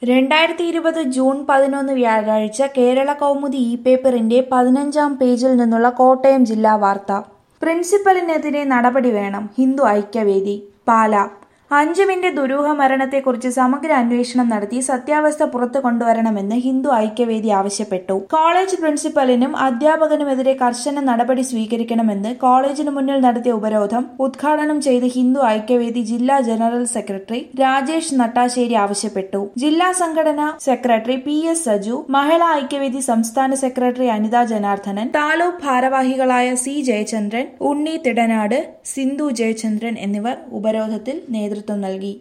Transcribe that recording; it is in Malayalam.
രണ്ടായിരത്തി ഇരുപത് ജൂൺ പതിനൊന്ന് വ്യാഴാഴ്ച കേരള കൗമുദി ഇ പേപ്പറിന്റെ പതിനഞ്ചാം പേജിൽ നിന്നുള്ള കോട്ടയം ജില്ലാ വാർത്ത പ്രിൻസിപ്പലിനെതിരെ നടപടി വേണം ഹിന്ദു ഐക്യവേദി പാല അഞ്ജുവിന്റെ ദുരൂഹ മരണത്തെക്കുറിച്ച് സമഗ്ര അന്വേഷണം നടത്തി സത്യാവസ്ഥ പുറത്തു കൊണ്ടുവരണമെന്ന് ഹിന്ദു ഐക്യവേദി ആവശ്യപ്പെട്ടു കോളേജ് പ്രിൻസിപ്പലിനും അധ്യാപകനുമെതിരെ കർശന നടപടി സ്വീകരിക്കണമെന്ന് കോളേജിന് മുന്നിൽ നടത്തിയ ഉപരോധം ഉദ്ഘാടനം ചെയ്ത് ഹിന്ദു ഐക്യവേദി ജില്ലാ ജനറൽ സെക്രട്ടറി രാജേഷ് നട്ടാശ്ശേരി ആവശ്യപ്പെട്ടു ജില്ലാ സംഘടന secretary P S Saju Mahila Aikyavedi സംസ്ഥാന സെക്രട്ടറി അനിത ജനാർദ്ദനൻ താലൂക്ക് ഭാരവാഹികളായ സി ജയചന്ദ്രൻ ഉണ്ണി തിടനാട് സിന്ധു ജയചന്ദ്രൻ എന്നിവർ ഉപരോധത്തിൽ നേതൃത്വം നൽകി